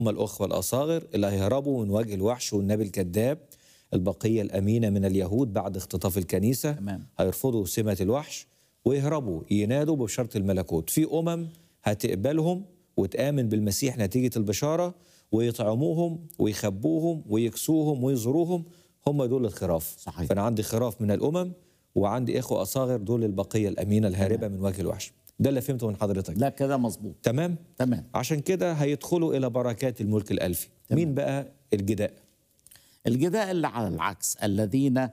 هم الأخوة الأصاغر اللي هيهربوا من وجه الوحش والنبي الكذاب البقية الأمينة من اليهود بعد اختطاف الكنيسة تمام. هيرفضوا سمة الوحش ويهربوا ينادوا ببشارة الملكوت في أمم هتقبلهم وتآمن بالمسيح نتيجة البشارة ويطعموهم ويخبوهم ويكسوهم ويزوروهم هم دول الخراف صحيح. فأنا عندي خراف من الأمم وعندي إخوة أصاغر دول البقية الأمينة الهاربة من وجه الوحش ده اللي فهمته من حضرتك لا كده مظبوط تمام تمام عشان كده هيدخلوا إلى بركات الملك الألفي مين بقى الجداء الجداء اللي على العكس الذين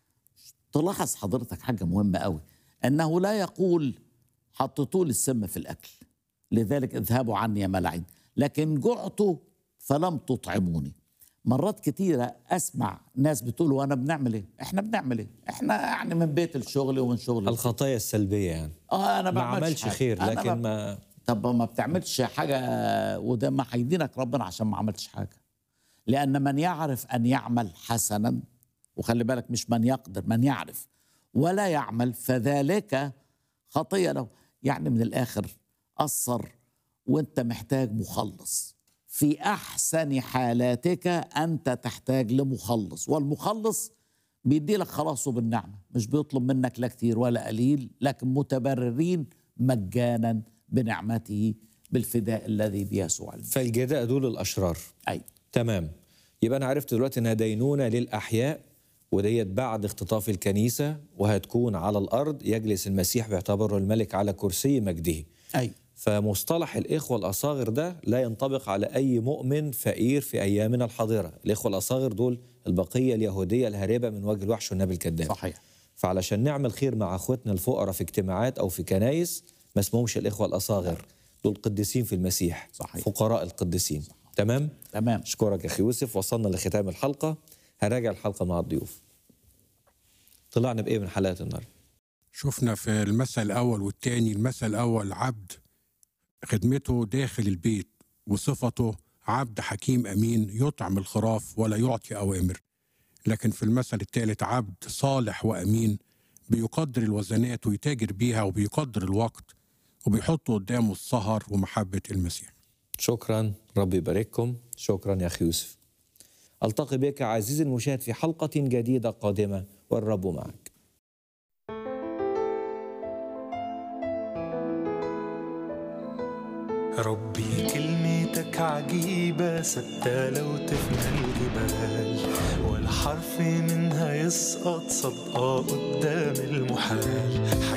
تلاحظ حضرتك حاجة مهمة قوي أنه لا يقول حطيتوا لي السم في الأكل لذلك اذهبوا عني يا ملاعين لكن جعت فلم تطعموني مرات كتيرة أسمع ناس بتقول وأنا بنعمل إيه؟ إحنا بنعمل إيه؟ إحنا يعني من بيت الشغل ومن شغل الخطايا السلبية يعني آه أنا ما بعملش عملش حاجة. خير أنا لكن ب- ما طب ما بتعملش حاجة وده ما هيدينك ربنا عشان ما عملتش حاجة لأن من يعرف أن يعمل حسنا وخلي بالك مش من يقدر من يعرف ولا يعمل فذلك خطية له يعني من الآخر أثر وأنت محتاج مخلص في أحسن حالاتك أنت تحتاج لمخلص والمخلص بيدي لك خلاصه بالنعمة مش بيطلب منك لا كتير ولا قليل لكن متبررين مجانا بنعمته بالفداء الذي بيسوع المسيح فالجداء دول الأشرار أي تمام يبقى أنا عرفت دلوقتي إنها دينونة للأحياء وديت بعد اختطاف الكنيسة وهتكون على الأرض يجلس المسيح باعتباره الملك على كرسي مجده أي فمصطلح الإخوة الأصاغر ده لا ينطبق على أي مؤمن فقير في أيامنا الحاضرة الإخوة الأصاغر دول البقية اليهودية الهاربة من وجه الوحش والنبي الكذاب صحيح فعلشان نعمل خير مع اخوتنا الفقراء في اجتماعات او في كنايس ما اسمهمش الاخوه الاصاغر دول قديسين في المسيح صحيح. فقراء القديسين تمام تمام اشكرك يا اخي يوسف وصلنا لختام الحلقه هراجع الحلقه مع الضيوف طلعنا بايه من حلقه النهارده شفنا في المثل الأول والتاني المثل الأول عبد خدمته داخل البيت وصفته عبد حكيم أمين يطعم الخراف ولا يعطي أوامر لكن في المثل الثالث عبد صالح وأمين بيقدر الوزنات ويتاجر بيها وبيقدر الوقت وبيحط قدامه السهر ومحبة المسيح شكرا ربي يبارككم شكرا يا اخي يوسف التقي بك عزيزي المشاهد في حلقه جديده قادمه والرب معك ربي كلمتك عجيبة ثابتة لو تفنى الجبال ولا حرف منها يسقط صدقة قدام المحال